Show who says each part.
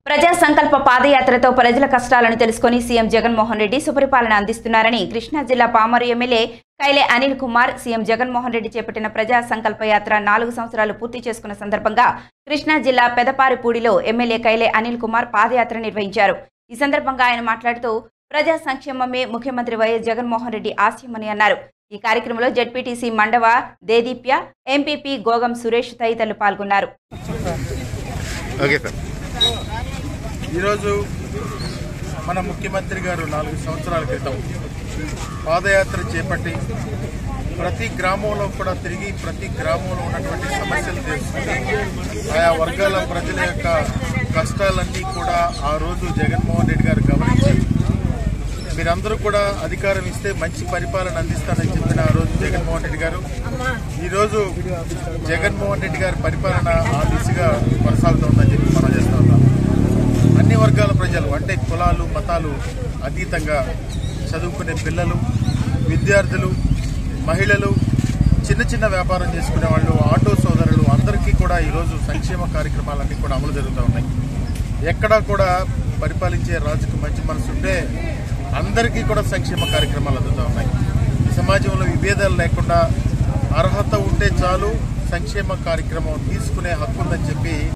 Speaker 1: ప్రజా సంకల్ప పాదయాత్రతో ప్రజల కష్టాలను తెలుసుకొని సీఎం జగన్మోహన్ రెడ్డి సుపరిపాలన అందిస్తున్నారని కృష్ణా జిల్లా పామరు ఎమ్మెల్యే కైలే అనిల్ కుమార్ సీఎం జగన్మోహన్ రెడ్డి చేపట్టిన ప్రజా సంకల్ప యాత్ర నాలుగు సంవత్సరాలు పూర్తి చేసుకున్న సందర్భంగా కృష్ణా జిల్లా పెదపారిపూడిలో ఎమ్మెల్యే కైలే అనిల్ కుమార్ పాదయాత్ర నిర్వహించారు ఈ సందర్భంగా ఆయన మాట్లాడుతూ ప్రజా సంక్షేమమే ముఖ్యమంత్రి వైఎస్ జగన్మోహన్ రెడ్డి ఆశయమని అన్నారు ఈ కార్యక్రమంలో జెడ్పీటీసీ మండవ దేదీప్య ఎంపీపీ గోగం సురేష్ తదితరులు పాల్గొన్నారు
Speaker 2: ఓకే సార్
Speaker 3: ఈరోజు మన ముఖ్యమంత్రి గారు నాలుగు సంవత్సరాల క్రితం పాదయాత్ర చేపట్టి ప్రతి గ్రామంలో కూడా తిరిగి ప్రతి గ్రామంలో ఉన్నటువంటి సమస్యలు తెలుసుకుని ఆయా వర్గాల ప్రజల యొక్క కష్టాలన్నీ కూడా ఆ రోజు జగన్మోహన్ రెడ్డి గారు గమనించి మీరందరూ కూడా అధికారం ఇస్తే మంచి పరిపాలన అందిస్తానని చెప్పిన ఆ రోజు జగన్మోహన్ రెడ్డి గారు ఈరోజు జగన్మోహన్ రెడ్డి గారి పరిపాలన ఆ దిశగా కొనసాగుతోందని చెప్పి మనం చేస్తా ఉన్నాం అన్ని వర్గాల ప్రజలు అంటే కులాలు మతాలు అతీతంగా చదువుకునే పిల్లలు విద్యార్థులు మహిళలు చిన్న చిన్న వ్యాపారం చేసుకునే వాళ్ళు ఆటో సోదరులు అందరికీ కూడా ఈరోజు సంక్షేమ కార్యక్రమాలన్నీ కూడా అమలు జరుగుతూ ఉన్నాయి ఎక్కడా కూడా పరిపాలించే రాజుకు మంచి మనసు ఉంటే అందరికీ కూడా సంక్షేమ కార్యక్రమాలు అందుతూ ఉన్నాయి ఈ సమాజంలో విభేదాలు లేకుండా అర్హత ఉంటే చాలు సంక్షేమ కార్యక్రమం తీసుకునే హక్కు ఉందని చెప్పి